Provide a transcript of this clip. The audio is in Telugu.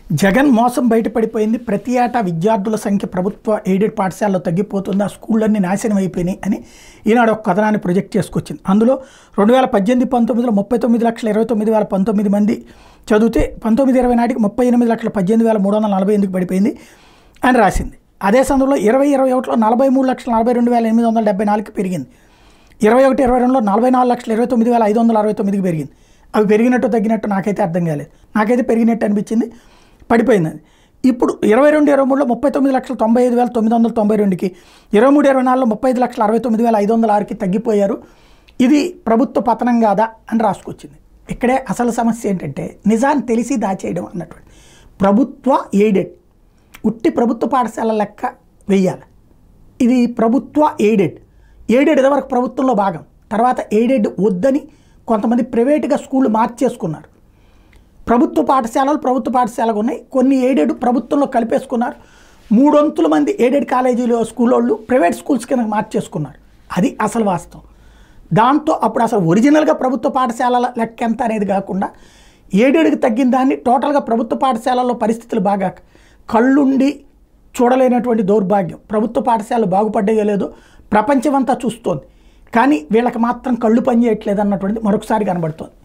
జగన్ మోసం బయటపడిపోయింది ప్రతి ఏటా విద్యార్థుల సంఖ్య ప్రభుత్వ ఎయిడెడ్ పాఠశాలలో తగ్గిపోతుంది ఆ స్కూళ్ళన్నీ నాశనం అయిపోయినాయి అని ఈనాడు ఒక కథనాన్ని ప్రొజెక్ట్ చేసుకొచ్చింది అందులో రెండు వేల పద్దెనిమిది పంతొమ్మిదిలో ముప్పై తొమ్మిది లక్షల ఇరవై తొమ్మిది వేల పంతొమ్మిది మంది చదివితే పంతొమ్మిది ఇరవై నాటికి ముప్పై ఎనిమిది లక్షల పద్దెనిమిది వేల మూడు వందల నలభై ఎనిమిదికి పడిపోయింది అని రాసింది అదే సమయంలో ఇరవై ఇరవై ఒకటిలో నలభై మూడు లక్షల నలభై రెండు వేల ఎనిమిది వందల డెబ్బై నాలుగుకి పెరిగింది ఇరవై ఒకటి ఇరవై రెండులో నలభై నాలుగు లక్షల ఇరవై తొమ్మిది వేల ఐదు వందల అరవై తొమ్మిదికి పెరిగింది అవి పెరిగినట్టు తగ్గినట్టు నాకైతే అర్థం కాలేదు నాకైతే పెరిగినట్టు అనిపించింది పడిపోయింది అది ఇప్పుడు ఇరవై రెండు ఇరవై మూడులో ముప్పై తొమ్మిది లక్షల తొంభై ఐదు వేల తొమ్మిది వందల తొంభై రెండుకి ఇరవై మూడు ఇరవై నాలుగులో ముప్పై ఐదు లక్షల అరవై తొమ్మిది వేల ఐదు వందల ఆరుకి తగ్గిపోయారు ఇది ప్రభుత్వ పతనం కాదా అని రాసుకొచ్చింది ఇక్కడే అసలు సమస్య ఏంటంటే నిజాన్ని తెలిసి దాచేయడం అన్నటువంటి ప్రభుత్వ ఎయిడెడ్ ఉట్టి ప్రభుత్వ పాఠశాల లెక్క వెయ్యాలి ఇది ప్రభుత్వ ఎయిడెడ్ ఎయిడెడ్ ఇదివరకు ప్రభుత్వంలో భాగం తర్వాత ఎయిడెడ్ వద్దని కొంతమంది ప్రైవేట్గా స్కూళ్ళు మార్చేసుకున్నారు ప్రభుత్వ పాఠశాలలు ప్రభుత్వ పాఠశాలకు ఉన్నాయి కొన్ని ఎయిడెడ్ ప్రభుత్వంలో కలిపేసుకున్నారు మూడొంతుల మంది ఎయిడెడ్ కాలేజీలో స్కూల్ వాళ్ళు ప్రైవేట్ స్కూల్స్ కింద మార్చేసుకున్నారు అది అసలు వాస్తవం దాంతో అప్పుడు అసలు ఒరిజినల్గా ప్రభుత్వ పాఠశాలల లెక్క ఎంత అనేది కాకుండా ఏడేడుకి తగ్గిన దాన్ని టోటల్గా ప్రభుత్వ పాఠశాలల్లో పరిస్థితులు బాగా కళ్ళుండి చూడలేనటువంటి దౌర్భాగ్యం ప్రభుత్వ పాఠశాలలు బాగుపడ్డాయో లేదో ప్రపంచమంతా చూస్తోంది కానీ వీళ్ళకి మాత్రం కళ్ళు పనిచేయట్లేదు అన్నటువంటిది మరొకసారి కనబడుతోంది